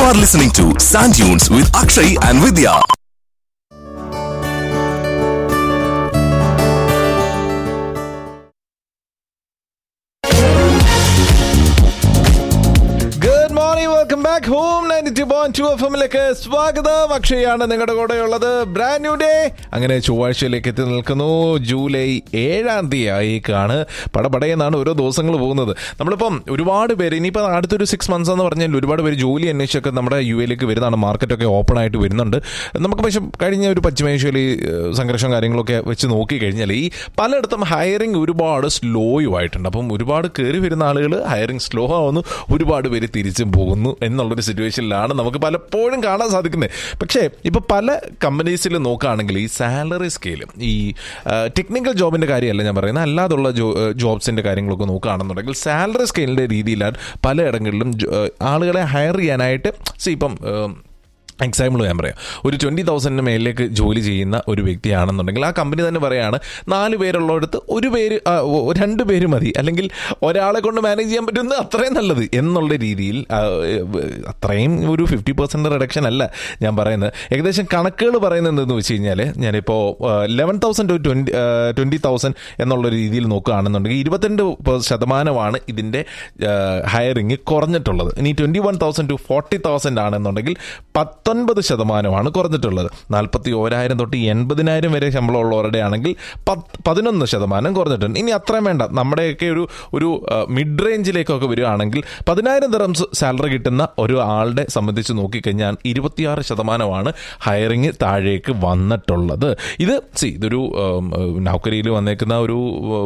are listening to Sand Dunes with Akshay and Vidya. Good morning welcome back home ninety two point two F എമ്മിലേക്ക് സ്വാഗതം അക്ഷയാണ് നിങ്ങളുടെ കൂടെയുള്ളത് brand new day അങ്ങനെ ചൊവ്വാഴ്ചയിലേക്ക് എത്തി നിൽക്കുന്നു ജൂലൈ ഏഴാം തീയതി ആയിക്കാണ് പടപടയെന്നാണ് ഓരോ ദിവസങ്ങൾ പോകുന്നത് നമ്മളിപ്പം ഒരുപാട് പേര് ഇനിയിപ്പോൾ അടുത്തൊരു സിക്സ് മന്ത്സ് എന്ന് പറഞ്ഞാൽ ഒരുപാട് പേര് ജോലി അന്വേഷിച്ചൊക്കെ നമ്മുടെ യു എയിലേക്ക് വരുന്നതാണ് മാർക്കറ്റൊക്കെ ഓപ്പൺ ആയിട്ട് വരുന്നുണ്ട് നമുക്ക് പക്ഷേ കഴിഞ്ഞ ഒരു പശ്ചിമേഷ്യയിൽ സംഘർഷം കാര്യങ്ങളൊക്കെ വെച്ച് നോക്കിക്കഴിഞ്ഞാൽ ഈ പലയിടത്തും ഹയറിംഗ് ഒരുപാട് സ്ലോയും ആയിട്ടുണ്ട് അപ്പം ഒരുപാട് കയറി വരുന്ന ആളുകൾ ഹയറിംഗ് സ്ലോ ആവുന്നു ഒരുപാട് പേര് തിരിച്ചും പോകുന്നു എന്നുള്ളൊരു സിറ്റുവേഷനിലാണ് നമുക്ക് പലപ്പോഴും കാണാൻ സാധിക്കുന്നത് പക്ഷേ ഇപ്പോൾ പല കമ്പനീസിൽ നോക്കുകയാണെങ്കിൽ ഈ സാലറി സ്കെയിലും ഈ ടെക്നിക്കൽ ജോബിൻ്റെ കാര്യമല്ല ഞാൻ പറയുന്നത് അല്ലാതുള്ള ജോ ജോബ്സിൻ്റെ കാര്യങ്ങളൊക്കെ നോക്കുകയാണെന്നുണ്ടെങ്കിൽ സാലറി സ്കെയിലിൻ്റെ രീതിയിലാണ് പലയിടങ്ങളിലും ജോ- ആളുകളെ ഹയർ ചെയ്യാനായിട്ട് സി ഇപ്പം ഏഹ്, എക്സാമ്പിൾ ഞാൻ പറയാം ഒരു ട്വൻറ്റി തൗസൻഡിന് മേലിലേക്ക് ജോലി ചെയ്യുന്ന ഒരു വ്യക്തിയാണെന്നുണ്ടെങ്കിൽ ആ കമ്പനി തന്നെ പറയാണ് നാല് പേരുള്ളിടത്ത് ഒരു പേര് ആ, ഒ- രണ്ട് പേര് മതി അല്ലെങ്കിൽ ഒരാളെ കൊണ്ട് മാനേജ് ചെയ്യാൻ പറ്റുന്നത് അത്രയും നല്ലത് എന്നുള്ള രീതിയിൽ ആ, ഏഹ്, അത്രയും ഒരു ഫിഫ്റ്റി പെർസെൻറ്റ് റിഡക്ഷൻ അല്ല ഞാൻ പറയുന്നത് ഏകദേശം കണക്കുകൾ പറയുന്നത് എന്തെന്ന് വെച്ച് കഴിഞ്ഞാൽ ഞാനിപ്പോൾ eleven thousand to twenty twenty thousand എന്നുള്ള രീതിയിൽ നോക്കുകയാണെന്നുണ്ടെങ്കിൽ ഇരുപത്തിരണ്ട് പേ- ശതമാനമാണ് ഇതിൻ്റെ ഹയറിങ് കുറഞ്ഞിട്ടുള്ളത് ഇനി twenty one thousand to forty thousand ആണെന്നുണ്ടെങ്കിൽ പത്തൊൻപത് ശതമാനമാണ് കുറഞ്ഞിട്ടുള്ളത് നാൽപ്പത്തി ഓരായിരം തൊട്ട് എൺപതിനായിരം വരെ ശമ്പളം ഉള്ളവരുടെ ആണെങ്കിൽ പത്ത് പതിനൊന്ന് ശതമാനം കുറഞ്ഞിട്ടുണ്ട് ഇനി അത്രയും വേണ്ട നമ്മുടെയൊക്കെ ഒരു ഒരു മിഡ് റേഞ്ചിലേക്കൊക്കെ വരികയാണെങ്കിൽ പതിനായിരം ദിറംസ് സാലറി കിട്ടുന്ന ഒരു ആളുടെ സംബന്ധിച്ച് നോക്കിക്കഴിഞ്ഞാൽ ഇരുപത്തിയാറ് ശതമാനമാണ് ഹയറിങ് താഴേക്ക് വന്നിട്ടുള്ളത് ഇത് സി ഇതൊരു നൗക്കരിയിൽ വന്നേക്കുന്ന ഒരു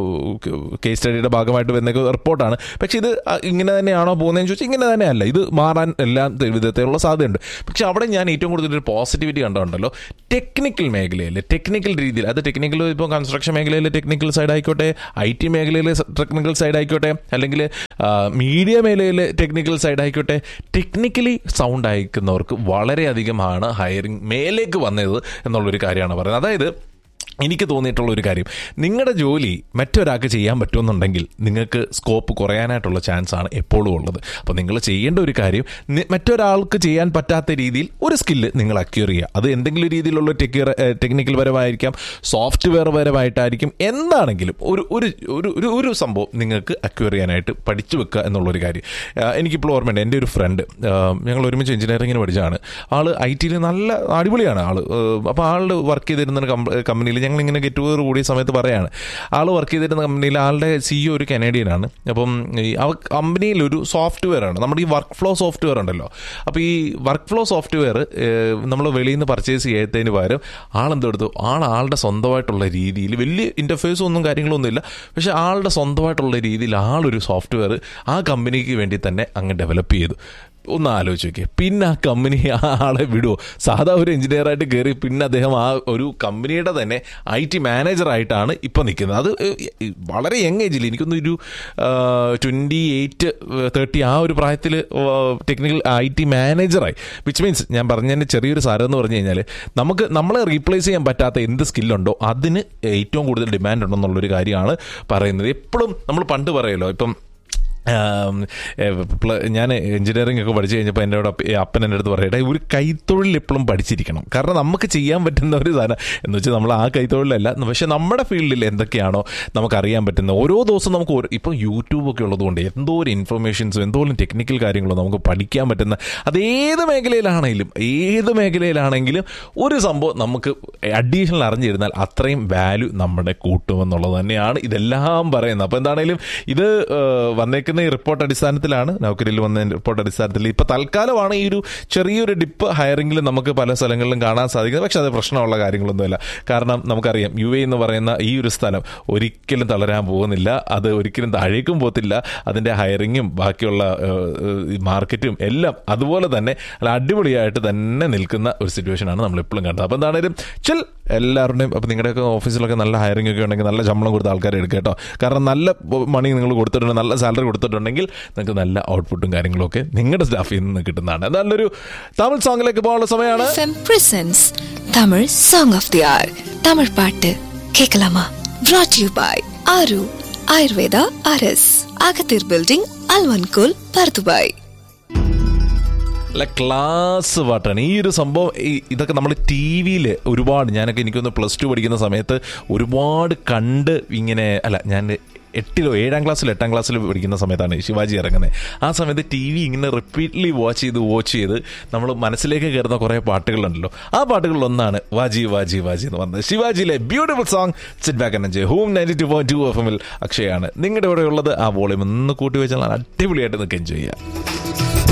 കേസ് സ്റ്റഡിയുടെ ഭാഗമായിട്ട് വന്നേക്കുന്ന റിപ്പോർട്ടാണ് പക്ഷെ ഇത് അഹ്, ഇങ്ങനെ തന്നെയാണോ പോകുന്നതെന്ന് ചോദിച്ചാൽ ഇങ്ങനെ തന്നെയല്ല ഇത് മാറാൻ എല്ലാ വിധത്തിലുള്ള സാധ്യതയുണ്ട് പക്ഷെ അവിടെ ഞാൻ ഏറ്റവും കൂടുതൽ ഒരു പോസിറ്റിവിറ്റി കണ്ടുണ്ടല്ലോ ടെക്നിക്കൽ മേഖലയിൽ ടെക്നിക്കൽ രീതിയിൽ അത് ടെക്നിക്കൽ ഇപ്പോൾ കൺസ്ട്രക്ഷൻ മേഖലയിൽ ടെക്നിക്കൽ സൈഡ് ആയിക്കോട്ടെ ഐ ടി മേഖലയിൽ ടെക്നിക്കൽ സൈഡ് ആയിക്കോട്ടെ അല്ലെങ്കിൽ മീഡിയ മേഖലയിൽ ടെക്നിക്കൽ സൈഡ് ആയിക്കോട്ടെ ടെക്നിക്കലി സൗണ്ട് അയക്കുന്നവർക്ക് വളരെയധികമാണ് ഹയറിംഗ് മേലേക്ക് വന്നത് എന്നുള്ളൊരു കാര്യമാണ് പറയുന്നത് അതായത് എനിക്ക് തോന്നിയിട്ടുള്ള ഒരു കാര്യം നിങ്ങളുടെ ജോലി മറ്റൊരാൾക്ക് ചെയ്യാൻ പറ്റുമെന്നുണ്ടെങ്കിൽ നിങ്ങൾക്ക് സ്കോപ്പ് കുറയാനായിട്ടുള്ള ചാൻസ് ആണ് എപ്പോഴും ഉള്ളത് അപ്പോൾ നിങ്ങൾ ചെയ്യേണ്ട ഒരു കാര്യം നി- മറ്റൊരാൾക്ക് ചെയ്യാൻ പറ്റാത്ത രീതിയിൽ ഒരു സ്കില്ല് നിങ്ങൾ അക്യൂർ ചെയ്യുക അത് എന്തെങ്കിലും രീതിയിലുള്ള ടെക്യർ ടെക്നിക്കൽ പരമായിരിക്കാം സോഫ്റ്റ്വെയർ പരമായിട്ടായിരിക്കും എന്താണെങ്കിലും ഒരു ഒരു ഒരു ഒരു ഒരു സംഭവം നിങ്ങൾക്ക് അക്യൂർ ചെയ്യാനായിട്ട് പഠിച്ചു വെക്കുക എന്നുള്ളൊരു കാര്യം ആ, എനിക്കിപ്പോൾ ഓർമ്മയുണ്ട് എൻ്റെ ഒരു ഫ്രണ്ട് ഞങ്ങൾ ഒരുമിച്ച് എഞ്ചിനീയറിങ്ങിന് പഠിച്ചതാണ് ആള് ഐ ടിയിൽ നല്ല അടിപൊളിയാണ് ആള് അപ്പോൾ ആളുടെ വർക്ക് ചെയ്തിരുന്ന കമ്പനിയിൽ ഞങ്ങൾ ഇങ്ങനെ ഗെറ്റ് ടുഗദർ കൂടിയ സമയത്ത് പറയാണ് ആൾ വർക്ക് ചെയ്തിരുന്ന കമ്പനിയിൽ ആളുടെ സിഇഒ ഒരു കനേഡിയനാണ് അപ്പം ഈ അവ കമ്പനിയിൽ ഒരു സോഫ്റ്റ്വെയർ ആണ് നമ്മുടെ ഈ വർക്ക് ഫ്ലോ സോഫ്റ്റ്വെയർ ഉണ്ടല്ലോ അപ്പോൾ ഈ വർക്ക് ഫ്ലോ സോഫ്റ്റ്വെയർ നമ്മൾ വെളിയിൽ നിന്ന് പർച്ചേസ് ചെയ്തതിന് പകരം ആളെന്തെടുത്തു ആൾ ആളുടെ സ്വന്തമായിട്ടുള്ള രീതിയിൽ വലിയ ഇൻ്റർഫേസും ഒന്നും കാര്യങ്ങളൊന്നും ഇല്ല പക്ഷേ ആളുടെ സ്വന്തമായിട്ടുള്ള രീതിയിൽ ആളൊരു സോഫ്റ്റ്വെയർ ആ കമ്പനിക്ക് വേണ്ടി തന്നെ അങ്ങ് ഡെവലപ്പ് ചെയ്തു ഒന്ന് ആലോചിച്ച് നോക്കിയേ പിന്നെ ആ കമ്പനി ആ ആളെ വിടുമോ സാധാ ഒരു എഞ്ചിനീയറായിട്ട് കയറി പിന്നെ അദ്ദേഹം ആ ഒരു കമ്പനിയുടെ തന്നെ ഐ ടി മാനേജറായിട്ടാണ് ഇപ്പം നിൽക്കുന്നത് അത് ഏഹ്, വളരെ യങ് ഏജിൽ എനിക്കൊന്ന് ഒരു ട്വൻറ്റി എയ്റ്റ് തേർട്ടി ആ ഒരു പ്രായത്തിൽ ടെക്നിക്കൽ ഐ ടി മാനേജറായി വിച്ച് മീൻസ് ഞാൻ പറഞ്ഞതിൻ്റെ ചെറിയൊരു സാരം എന്ന് പറഞ്ഞു കഴിഞ്ഞാൽ നമുക്ക് നമ്മളെ റീപ്ലേസ് ചെയ്യാൻ പറ്റാത്ത എന്ത് സ്കില്ലുണ്ടോ അതിന് ഏറ്റവും കൂടുതൽ ഡിമാൻഡ് ഉണ്ടെന്നുള്ളൊരു കാര്യമാണ് പറയുന്നത് എപ്പോഴും നമ്മൾ പണ്ട് പറയല്ലോ ഇപ്പം ആം, ഏ, പ്ല- ഞാൻ എഞ്ചിനീയറിംഗ് ഒക്കെ പഠിച്ചു കഴിഞ്ഞപ്പോൾ എൻ്റെ അപ്പ- ഏ, അപ്പൻ എൻ്റെ അടുത്ത് പറയട്ടെ ഒരു കൈത്തൊഴിൽ എപ്പോഴും പഠിച്ചിരിക്കണം കാരണം നമുക്ക് ചെയ്യാൻ പറ്റുന്ന ഒരു സാധനം എന്ന് വെച്ചാൽ നമ്മൾ ആ കൈത്തൊഴിലല്ല പക്ഷെ നമ്മുടെ ഫീൽഡിൽ എന്തൊക്കെയാണോ നമുക്ക് അറിയാൻ പറ്റുന്ന ഓരോ ദിവസവും നമുക്ക് ഓരോ ഇപ്പോൾ യൂട്യൂബ് ഒക്കെ ഉള്ളതുകൊണ്ട് എന്തോരം ഇൻഫർമേഷൻസും എന്തോരം ടെക്നിക്കൽ കാര്യങ്ങളും നമുക്ക് പഠിക്കാൻ പറ്റുന്ന അത് ഏത് മേഖലയിലാണെങ്കിലും ഏത് മേഖലയിലാണെങ്കിലും ഒരു സംഭവം നമുക്ക് അഡീഷണൽ അറിഞ്ഞിരുന്നാൽ അത്രയും വാല്യൂ നമ്മുടെ കൂട്ടുമെന്നുള്ളത് തന്നെയാണ് ഇതെല്ലാം പറയുന്നത് അപ്പോൾ എന്താണെങ്കിലും ഇത് ഏഹ്, വന്നേക്കുന്ന ഈ റിപ്പോർട്ട് അടിസ്ഥാനത്തിലാണ് നൗക്കരിയിൽ വന്ന റിപ്പോർട്ട് അടിസ്ഥാനത്തിൽ ഇപ്പോൾ തൽക്കാലമാണ് ഈ ഒരു ചെറിയൊരു ഡിപ്പ് ഹയറിംഗിൽ നമുക്ക് പല സ്ഥലങ്ങളിലും കാണാൻ സാധിക്കുന്നത് പക്ഷെ അത് പ്രശ്നമുള്ള കാര്യങ്ങളൊന്നുമല്ല കാരണം നമുക്കറിയാം യു എ എന്ന് പറയുന്ന ഈ ഒരു സ്ഥലം ഒരിക്കലും തളരാൻ പോകുന്നില്ല അത് ഒരിക്കലും താഴേക്കും പോകത്തില്ല അതിൻ്റെ ഹയറിങ്ങും ബാക്കിയുള്ള ഏഹ്, ഏഹ്, ഈ മാർക്കറ്റും എല്ലാം അതുപോലെ തന്നെ നല്ല അടിപൊളിയായിട്ട് തന്നെ നിൽക്കുന്ന ഒരു സിറ്റുവേഷനാണ് നമ്മൾ എപ്പോഴും കണ്ടത് അപ്പോൾ എന്താണേലും ചിൽ എല്ലാവരുടെയും അപ്പോൾ നിങ്ങളുടെയൊക്കെ ഓഫീസിലൊക്കെ നല്ല ഹയറിംഗ് ഒക്കെ ഉണ്ടെങ്കിൽ നല്ല ശമ്പളം കൊടുത്ത ആൾക്കാരെ എടുക്കുക കേട്ടോ കാരണം നല്ല മണി നിങ്ങൾ കൊടുത്തിട്ടുണ്ട് നല്ല സാലറി കൊടുത്തിട്ടുണ്ടെങ്കിൽ നിങ്ങൾക്ക് നല്ല ഔട്ട്പുട്ടും കാര്യങ്ങളൊക്കെ നിങ്ങളുടെ സ്റ്റാഫിൽ നിന്ന് കിട്ടുന്നതാണ് നല്ലൊരു തമിഴ് സോങ്ങിലേക്ക് പോകാനുള്ള സമയമാണ് FM presents Tamil Song of the Hour. Tamil பாட்டு கேட்கலாமா brought யூ பாய் ஆரு ஆயுர்வேதா அரஸ் அகத்தீர் பில்டிங் அல்வன்கோல் பர்துபாய் നല്ല ക്ലാസ് പാട്ടാണ് ഈ ഒരു സംഭവം ഈ ഇതൊക്കെ നമ്മൾ ടി വിയിൽ ഒരുപാട് ഞാനൊക്കെ എനിക്കൊന്ന് പ്ലസ് ടു പഠിക്കുന്ന സമയത്ത് ഒരുപാട് കണ്ട് ഇങ്ങനെ അല്ല ഞാൻ എട്ടിലോ ഏഴാം ക്ലാസ്സിലോ എട്ടാം ക്ലാസ്സിലോ പഠിക്കുന്ന സമയത്താണ് ശിവാജി ഇറങ്ങുന്നത് ആ സമയത്ത് ടി വി ഇങ്ങനെ റിപ്പീറ്റ്ലി വാച്ച് ചെയ്ത് വാച്ച് ചെയ്ത് നമ്മൾ മനസ്സിലേക്ക് കയറുന്ന കുറേ പാട്ടുകളുണ്ടല്ലോ ആ പാട്ടുകളിൽ ഒന്നാണ് വാജി വാജി വാജി എന്ന് പറഞ്ഞത് ശിവാജിയിലെ beautiful song sit back energy home ninety two point two F എമ്മിൽ അക്ഷയാണ് നിങ്ങളുടെ ഇവിടെ ഉള്ളത് ആ വോളിയം ഒന്ന് കൂട്ടി വെച്ചാൽ അടിപൊളിയായിട്ട് നിങ്ങൾക്ക് എൻജോയ് ചെയ്യാം